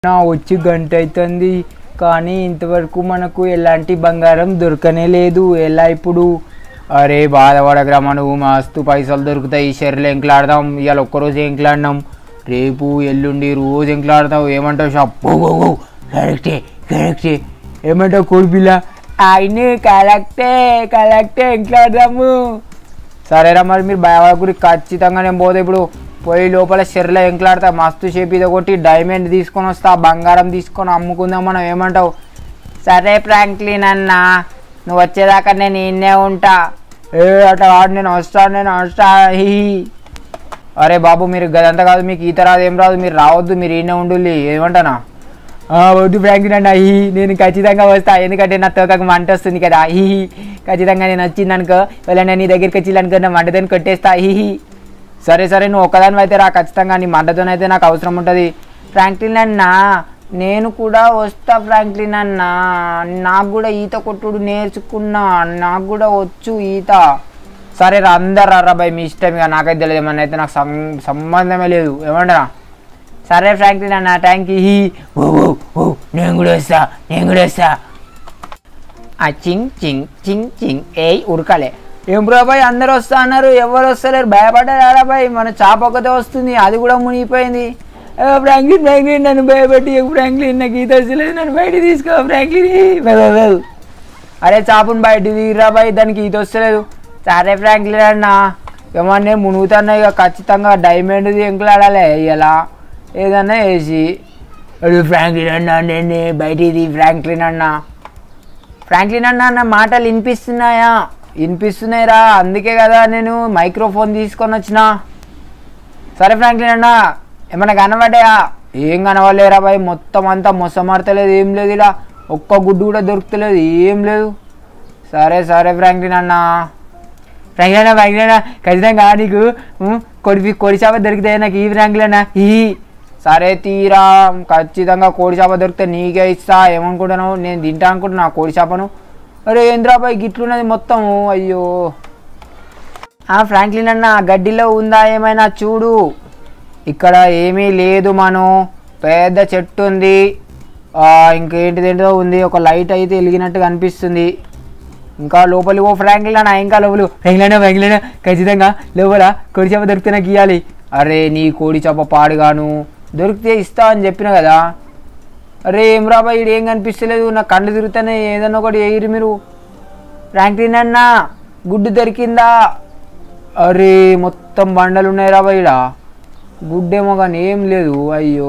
నా వచ్చి గంట అవుతుంది కానీ ఇంతవరకు మనకు ఎలాంటి బంగారం దొరకనే లేదు ఎలా ఇప్పుడు అరే బాధపడకరా నువ్వు మస్తు పైసలు దొరుకుతాయి షెర్లు ఎంకలాడదాం ఇవాళ ఒక్కరోజు ఎంకలాడినాం రేపు ఎల్లుండి రోజు ఎంకలాడతావు ఏమంటావు షాప్ ఓ ఓ ఓ కరెక్టే కరెక్టే ఏమంటావు కోడిపిల్ల అయినే కరెక్టే కరెక్టే ఎంకలాడదాము సరేరా మరి మీరు భయపడకూరి ఖచ్చితంగా నేను పోతే ఇప్పుడు పోయి లోపల షెర్లో ఎంకలాడతా మస్తు షేప్ ఇది ఒకటి డైమండ్ తీసుకొని వస్తా బంగారం తీసుకొని అమ్ముకుందాం మనం ఏమంటావు సరే ఫ్రాంక్లిన్ అన్న నువ్వు వచ్చేదాకా నేను ఇన్నే ఉంటా ఏ అట వాడు నేను వస్తాను నేను వస్తా హీ అరే బాబు మీరు గదంతా కాదు మీకు ఈత రాదు ఏం రాదు మీరు రావద్దు మీరు ఈయన ఉండుల్లి ఏమంటానా ఆ, వద్దు ఫ్రాంక్లిన్ అన్న హీ నేను ఖచ్చితంగా వస్తా ఎందుకంటే నా తోకకు మంట వస్తుంది కదా హీ ఖచ్చితంగా నేను వచ్చింది అనుకో వెళ్ళండి నీ దగ్గరికి వచ్చి అనుకో నా మంటతో కొట్టేస్తా హీ సరే సరే నువ్వు ఒక్కదాని అయితే రా ఖచ్చితంగా నీ మంటతోనైతే నాకు అవసరం ఉంటుంది ఫ్రాంక్లిన్ అన్న నేను కూడా వస్తా ఫ్రాంక్లిన్ అన్న నాకు కూడా ఈత కొట్టుడు నేర్చుకున్నా నాకు కూడా వచ్చు ఈత సరే రా అందరు రా బాయ్ మీ ఇష్టం ఇక నాకైతే తెలియదు ఏమన్నా అయితే నాకు సం- సంబంధమే లేదు ఏమంటారా సరే ఫ్రాంక్లిన్ అన్న థ్యాంక్ యూ ఓ ఓ ఓ నేను కూడా వస్తా నేను కూడా వస్తా ఆ చింగ్ చింగ్ చింగ్ చింగ్ ఏయ్ ఉరకాలే ఏం బ్రో బాయ్ అందరు వస్తా అన్నారు ఎవరు వస్తలేరు భయపడ్డారా బాయ్ మన చాప ఒకటే వస్తుంది అది కూడా మునిగిపోయింది ఏ ఫ్రాంక్లిన్ ఫ్రాంక్లిన్ నన్ను భయపెట్టి ఏ ఫ్రాంక్లిన్ నాకు ఈత వస్తలేదు నన్ను బయట తీసుకో ఫ్రాంక్లిన్ బాయ్ బాయ్ బాయ్ అరే చాపుని బయట దిగిరా బాయ్ దానికి ఈత వస్తలేదు సరే ఫ్రాంక్లిన్ అన్న ఏమన్నా మునుగుతున్నా ఇక ఖచ్చితంగా డైమండ్ ఎంకులాడాలి ఇలా ఏదన్నా వేసి అరే ఫ్రాంక్లిన్ అన్న నేను బయటిది ఫ్రాంక్లిన్ అన్న ఫ్రాంక్లిన్ అన్న నా మాటలు వినిపిస్తున్నాయా వినిపిస్తున్నాయిరా అందుకే కదా నేను మైక్రోఫోన్ తీసుకొని వచ్చిన సరే ఫ్రాంక్లిన్ అన్న ఏమన్నా కనబడ్డాయా ఏం కనబడలేరా బాయ్ మొత్తం అంతా మొసమడతలేదు ఏం లేదు ఇలా ఒక్క గుడ్డు కూడా దొరుకుతలేదు ఏం లేదు సరే సరే ఫ్రాంక్లిన్ అన్న ఫ్రాంక్లిన్ అన్న ఫ్రాంక్లిన్ అన్న ఖచ్చితంగా నీకు ఉం, కొడి కొడి చేప దొరికితే నాకు ఈ ఫ్రాంక్లిన్ అన్న ఈ సరే తీరా ఖచ్చితంగా కోడి చేప దొరికితే నీకే ఇస్తా ఏమనుకుంటున్నావు నేను తింటా అనుకుంటున్నా కోడి చేపను అరే ఏంద్రాబాయ్ గిట్లున్నది మొత్తం అయ్యో ఆ ఫ్రాంక్లిన్ అన్న ఆ గడ్డిలో ఉందా ఏమైనా చూడు ఇక్కడ ఏమీ లేదు మనం పెద్ద చెట్టు ఉంది ఆ, ఇంకేంటిదేంటో ఉంది ఒక లైట్ అయితే వెలిగినట్టు కనిపిస్తుంది ఇంకా లోపలి ఓ ఫ్రాంక్లిన్ అన్న ఇంకా లోపలు ఫ్రాంక్లిన్ అన్న, ఫ్రాంక్లిన్ అన్న, ఖచ్చితంగా లోపల కోడి చేప దొరికితే నాకు ఇవ్వాలి అరే నీ కోడి చేప పాడుగాను దొరికితే ఇస్తా అని చెప్పిన కదా అరే ఏం రాబా ఈడు ఏం కనిపిస్తలేదు నా కళ్ళు తిరుగుతానే ఏదన్నా ఒకటి వేయరు మీరు ఫ్రాంక్లిన్ అన్న గుడ్డు దొరికిందా అరే మొత్తం బండలు ఉన్నాయి రాబా ఈడ గుడ్డేమో కానీ ఏం లేదు అయ్యో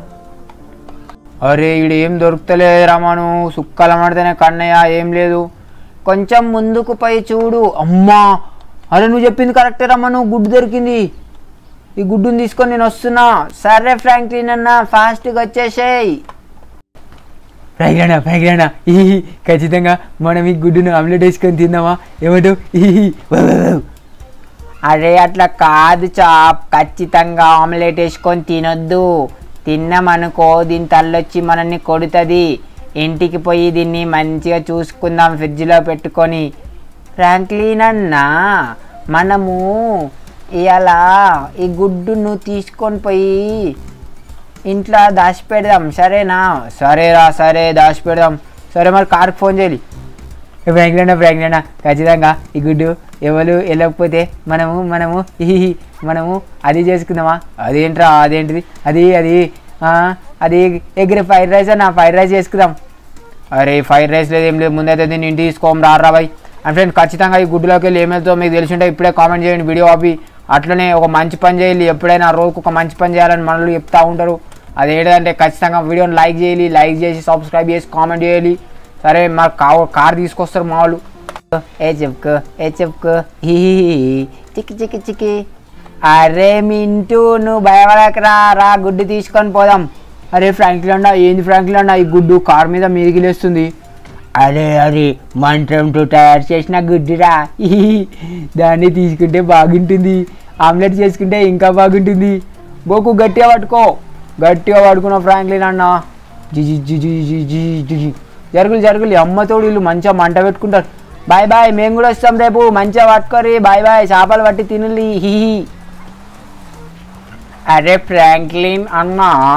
అరే ఈడ ఏం దొరుకుతలేదు రమను సుక్కల మడితేనే కన్నయ్య ఏం లేదు కొంచెం ముందుకు పోయి చూడు అమ్మా అరే నువ్వు చెప్పింది కరెక్టే రమ్మను గుడ్డు దొరికింది ఈ గుడ్డుని తీసుకొని నేను వస్తున్నా సరే ఫ్రాంక్లిన్ అన్న ఫాస్ట్గా వచ్చేసేయ్ ఫ్రాంక్లిన్ ఫ్రాంక్లిన్ ఈ ఖచ్చితంగా మనం ఈ గుడ్డును ఆమ్లెట్ వేసుకొని తిందామా ఏమంటావు ఈ అరే అట్లా కాదు చాప్ ఖచ్చితంగా ఆమ్లెట్ వేసుకొని తినొద్దు తిన్నామనుకో దీని తల్లొచ్చి మనల్ని కొడుతుంది ఇంటికి పోయి దీన్ని మంచిగా చూసుకుందాం ఫ్రిడ్జ్లో పెట్టుకొని ఫ్రాంక్లీన్ అన్న మనము ఇలా ఈ గుడ్డును తీసుకొని పోయి ఇంట్లో దాచిపెడదాం సరేనా సరేరా సరే దాచిపెడదాం సరే మరి కార్కి ఫోన్ చేయాలి ఫ్రాంక్లైనా ఫ్రాంక్లైనా ఖచ్చితంగా ఈ గుడ్డు ఎవరు వెళ్ళకపోతే మనము మనము హిహి మనము అది చేసుకుందామా అదేంట్రా అదేంటిది అది అది ఆ, అది ఎగ్ ఫ్రైడ్ రైస్ అన్న ఫ్రైడ్ రైస్ చేసుకుందాం అరే ఫ్రైడ్ రైస్ లేదు ఏం లేదు ముందైతే దీన్ని ఇంటికి తీసుకోం రారా బాయ్ అండ్ ఫ్రెండ్స్ ఖచ్చితంగా ఈ గుడ్డులోకి వెళ్ళి ఏమేళ్తో మీకు తెలిసి ఉంటే ఇప్పుడే కామెంట్ చేయండి వీడియో ఆపి అట్లనే ఒక మంచి పని చేయాలి ఎప్పుడైనా రోజుకు ఒక మంచి పని చేయాలని మనలు చెప్తా ఉంటారు అదేంటంటే ఖచ్చితంగా వీడియోని లైక్ చేయాలి లైక్ చేసి సబ్స్క్రైబ్ చేసి కామెంట్ చేయాలి సరే మాకు కావ కార్ తీసుకొస్తారు మా వాళ్ళు ఏ చెప్పుకో ఏ చెప్పుకో హీ చిక్కి చిక్కి చిక్కి అరే మింటూ నువ్వు భయపడకరా రా గుడ్డు తీసుకొని పోదాం అరే ఫ్రాంక్లీ అన్న ఏంది ఫ్రాంక్లీ అన్న ఈ గుడ్డు కార్ మీద మీదిగిలేస్తుంది అరే అరే మంత్రంతో తయారు చేసిన గుడ్డురా హీ, దాన్ని తీసుకుంటే బాగుంటుంది ఆమ్లెట్ చేసుకుంటే ఇంకా బాగుంటుంది బోకు గట్టిగా పట్టుకో గట్టిగా పట్టుకున్న ఫ్రాంక్లిన్ అన్న జిజి జిజి జిజి జిజి జరుగులు జరుగులు ఈ అమ్మతోడు వీళ్ళు మంచిగా మంట పెట్టుకుంటారు బాయ్ బాయ్ మేము కూడా వస్తాం రేపు మంచిగా పట్టుకోరి బాయ్ బాయ్ చేపలు పట్టి తినులి హీ అరే ఫ్రాంక్లిన్ అన్న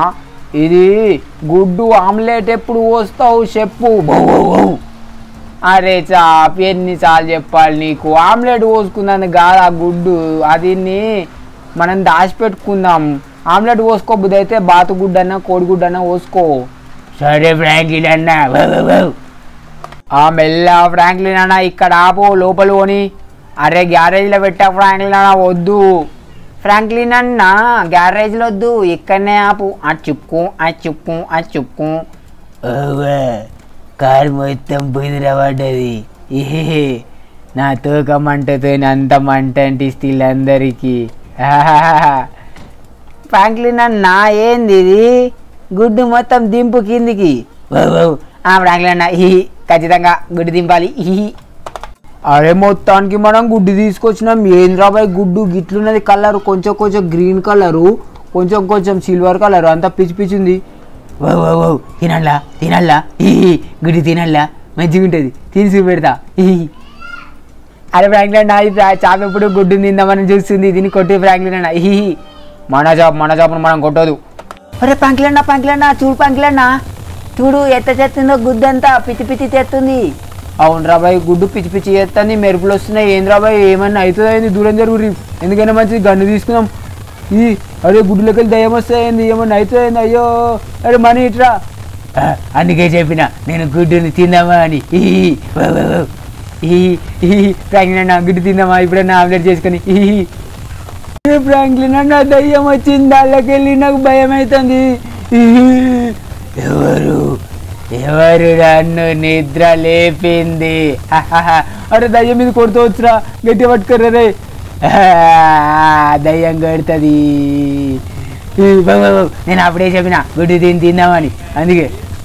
ఇది గుడ్డు ఆమ్లెట్ ఎప్పుడు పోస్తావు చెప్పు బౌ, బౌ, బౌ. అరే చాప్ ఎన్నిసార్లు చెప్పాలి నీకు ఆమ్లెట్ పోసుకుందాన్ని కాదు ఆ గుడ్డు అది మనం దాచిపెట్టుకుందాం ఆమ్లెట్ పోసుకోబుద్ది అయితే బాతు గుడ్డు అన్న కోడిగుడ్డు అన్న పోసుకో సరే ఫ్రాంక్లిన్ అన్న వౌ, వౌ, వౌ. ఆ మెల్ల ఫ్రాంక్లిన్ అన్న ఇక్కడ ఆపో లోపల పోని అరే గ్యారేజ్లో పెట్టా ఫ్రాంక్లిన్ అన్న వద్దు ఫ్రాంక్లిన్ అన్న గ్యారేజ్లో వద్దు ఇక్కడనే ఆపు ఆ చుక్కు ఆ చుక్కు ఆ చుక్కు కారు మొత్తం బుదిరబడ్డది ఏ నా తోక మంటతో అంత మంట అంటిస్తుంది అందరికీ ఫ్రాంక్లిన్ అన్న ఏంది ఇది గుడ్డు మొత్తం దింపు కిందికి వౌ, వౌ. ఆ ఫ్రాంక్లిన్ అన్న హీ ఖచ్చితంగా గుడ్డు దింపాలి హీ అరే మొత్తానికి మనం గుడ్డు తీసుకొచ్చినాం ఏంద్రా బాయ్ గుడ్డు గిట్లున్నది కలర్ కొంచెం కొంచెం గ్రీన్ కలరు కొంచెం కొంచెం సిల్వర్ కలర్ అంతా పిచ్చి పిచ్చి ఉంది ఓ ఓ ఓ తినల్లా తినల్లా ఈ గుడ్డు తినల్లా మంచిగా ఉంటుంది తిని పెడతా ఈ అరే ఫ్రాంక్లిన్ నా ఈ ఫ్రా- చాప ఎప్పుడు గుడ్డు తిందామని చూస్తుంది దీన్ని కొట్టి ఫ్రాంక్లిన్ అన్న ఈ మన చాప మన చాపను మనం కొట్టదు అరే పంకిలన్నా పంకిలన్నా చూడు పంకిలన్నా చూడు ఎత్త చేస్తుందో గుడ్డంతా పిచ్చి పిచ్చి చేస్తుంది అవును రాబాయ్ గుడ్డు పిచ్చి పిచ్చి చేస్తుంది మెరుపులు వస్తున్నాయి ఏం రాబాయ్ ఏమన్నా అవుతుందా ఏంది దూరం జరుగురి ఎందుకైనా మంచిది గన్ను తీసుకుందాం ఈ అరే గుడ్డులోకి వెళ్ళి దయ్యం వస్తాయింది ఏమన్నా అవుతుందా ఏంది అయ్యో అరే మనీ ఇట్రా ఆ, అందుకే చెప్పిన నేను గుడ్డుని తిందామా అని ఈ, ఓ, ఓ, ఓ. ఈ ఈ ఫ్రాంక్లిన్ అన్న గుడ్డు తిందామా ఇప్పుడన్నా ఆమ్లెట్ చేసుకొని ఈ ఏ ఫ్రాంక్లిన్ అన్న దయ్యం వచ్చింది దాళ్ళకి వెళ్ళి నాకు భయం అవుతుంది ఈ, ఎవరు ఎవరు నన్ను నిద్ర లేపింది హహహ. అరే దయ్యం మీద కొడుతూ వచ్చురా గట్టి పట్టుకోర్రా రే ఆ, దయ్యం కడుతుంది ఈ, బాబు, బాబు, నేను అప్పుడే చెప్పిన గుడ్డు తిని తిందామని అందుకే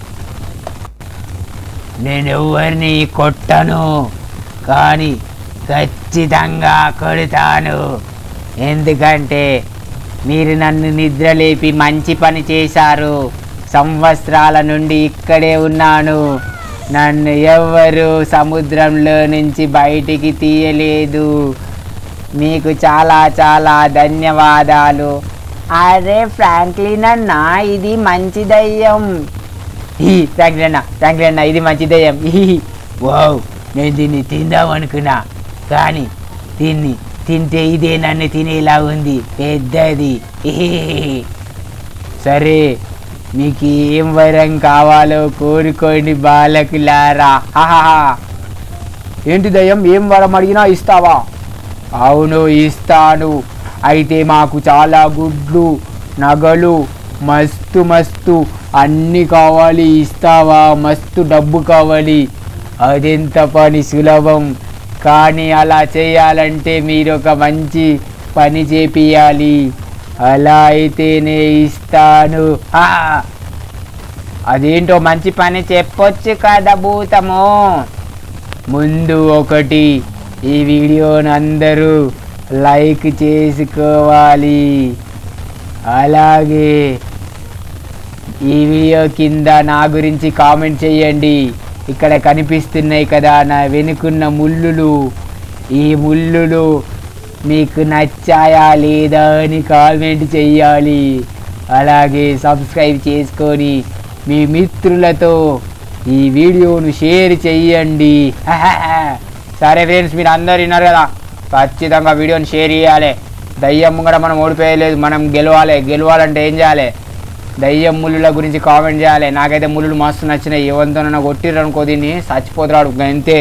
నేను ఎవరిని కొట్టను కానీ ఖచ్చితంగా కొడతాను ఎందుకంటే మీరు నన్ను నిద్రలేపి మంచి పని చేశారు సంవత్సరాల నుండి ఇక్కడే ఉన్నాను నన్ను ఎవ్వరు సముద్రంలో నుంచి బయటికి తీయలేదు మీకు చాలా చాలా ధన్యవాదాలు అరే ఫ్రాంక్లిన్ అన్న ఇది మంచి దయ్యం ఈ ఫ్రాంక్లిన్ అన్న ఫ్రాంక్లిన్ అన్న ఇది మంచి దయ్యం ఈ వావ్ నేను దీన్ని తిందాం అనుకున్నా కానీ దీన్ని తింటే ఇదే నన్ను తినేలా ఉంది పెద్దది ఇహిహిహి. సరే మీకు ఏం వరం కావాలో కోరుకోండి బాలకులారా హాహాహా. ఏంటి దయ్యం ఏం వరం అడిగినా ఇస్తావా అవును ఇస్తాను అయితే మాకు చాలా గుడ్లు నగలు మస్తు మస్తు అన్నీ కావాలి ఇస్తావా మస్తు డబ్బు కావాలి అదెంత పని సులభం కానీ అలా చేయాలంటే మీరు ఒక మంచి పని చేపియాలి అలా అయితేనే ఇస్తాను ఆ! అదేంటో మంచి పని చెప్పొచ్చు కదా భూతము ముందు ఒకటి ఈ వీడియోని అందరూ లైక్ చేసుకోవాలి అలాగే ఈ వీడియో కింద నా గురించి కామెంట్ చేయండి ఇక్కడ కనిపిస్తున్నాయి కదా నా వెనుకున్న ముళ్ళులు ఈ ముళ్ళులు మీకు నచ్చాయా లేదా అని కామెంట్ చెయ్యాలి అలాగే సబ్స్క్రైబ్ చేసుకొని మీ మిత్రులతో ఈ వీడియోను షేర్ చెయ్యండి సరే ఫ్రెండ్స్ మీరు అందరు విన్నారు కదా ఖచ్చితంగా వీడియోని షేర్ చేయాలి దయ్యం కూడా మనం ఓడిపోయలేదు మనం గెలవాలి గెలవాలంటే ఏం చేయాలి దయ్యం ముళ్ళుల గురించి కామెంట్ చేయాలి నాకైతే ముళ్ళు మస్తు నచ్చినాయి ఎవరితోనైనా కొట్టిర్రు అనుకో దీన్ని చచ్చిపోతున్నాడు అంతే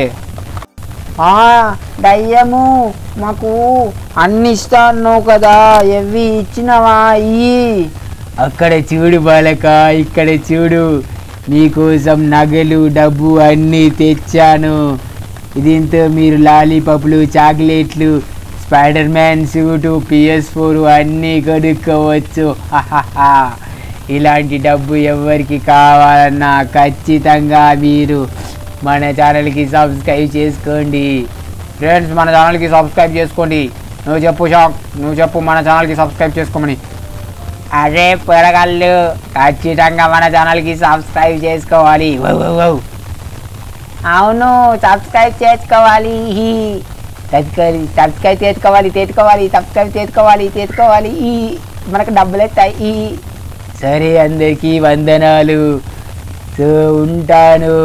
దయ్యము మాకు అన్ని ఇస్తాను కదా ఎవి ఇచ్చినవా ఇయ్యి అక్కడ చూడు బాలక ఇక్కడ చూడు మీకోసం నగలు డబ్బు అన్నీ తెచ్చాను దీంతో మీరు లాలీపాప్లు చాక్లెట్లు spider man suit PS four అన్నీ కొనుక్కోవచ్చు హాహాహా. ఇలాంటి డబ్బు ఎవరికి కావాలన్నా ఖచ్చితంగా మీరు మన ఛానల్కి సబ్స్క్రైబ్ చేసుకోండి ఫ్రెండ్స్ మన ఛానల్కి సబ్స్క్రైబ్ చేసుకోండి నువ్వు చెప్పు షాక్ నువ్వు చెప్పు మన ఛానల్కి సబ్స్క్రైబ్ చేసుకోమని అరే పొరగాళ్ళు ఖచ్చితంగా మన ఛానల్కి సబ్స్క్రైబ్ చేసుకోవాలి వౌ, వౌ, వౌ. అవును సబ్స్క్రైబ్ చేసుకోవాలి హీ. సబ్స్క్రైబ్ సబ్స్క్రైబ్ చేసుకోవాలి తెచ్చుకోవాలి సబ్స్క్రైబ్ చేసుకోవాలి తెచ్చుకోవాలి ఈ మనకు డబ్బులు వస్తాయి ఈ సరే అందరికీ వందనాలు సో ఉంటాను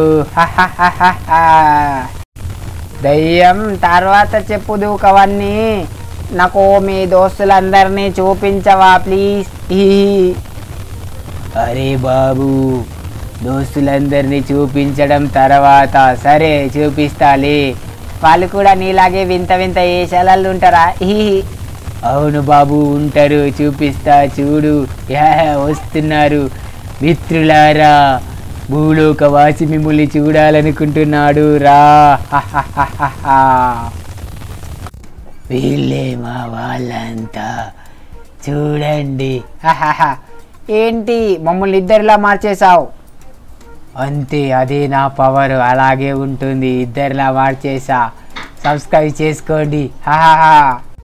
దయ్యం తర్వాత చెప్పుదు కవన్నీ నాకు మీ దోస్తులందరినీ చూపించవా ప్లీజ్ అరే బాబు దోస్తులందరినీ చూపించడం తర్వాత సరే చూపిస్తాలే వాళ్ళు కూడా నీలాగే వింత వింత ఏషాలలో ఉంటారా అవును బాబు ఉంటారు చూపిస్తా చూడు యా వస్తున్నారు మిత్రులారా భూలోక వాసి మిమ్మల్ని చూడాలనుకుంటున్నాడు రా వీళ్ళే మా వాళ్ళంతా చూడండి ఏంటి మమ్మల్ని ఇద్దరిలా మార్చేశావు అంతే అదే నా పవర్ అలాగే ఉంటుంది ఇద్దరిలా మార్చేసా సబ్స్క్రైబ్ చేసుకోండి హాహా